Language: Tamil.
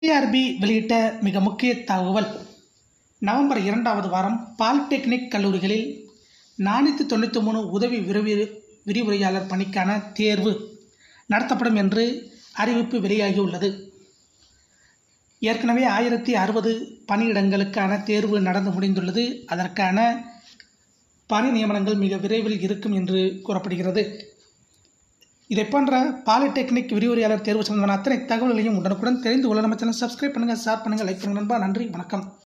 டிஆர்பி வெளியிட்ட மிக முக்கிய தகவல் நவம்பர் இரண்டாவது வாரம் பாலிடெக்னிக் கல்லூரிகளில் நானூற்றி தொண்ணூற்றி மூணு உதவி விரிவி விரிவுரையாளர் பணிக்கான தேர்வு நடத்தப்படும் என்று அறிவிப்பு வெளியாகியுள்ளது ஏற்கனவே ஆயிரத்தி அறுபது பணியிடங்களுக்கான தேர்வு நடந்து முடிந்துள்ளது அதற்கான பணி நியமனங்கள் மிக விரைவில் இருக்கும் என்று கூறப்படுகிறது இதை போன்ற பாலிடெக்னிக் விரிவுரையாளர் தேர்வு சம்பந்தமான அத்தனை தகவல்களையும் உடனுக்குடன் தெரிந்து கொள்ள நம்ம சேனல் சப்ஸ்கிரைப் பண்ணுங்கள் ஷேர் பண்ணுங்கள் லைக் பண்ணுங்கள் நண்பா நன்றி வணக்கம்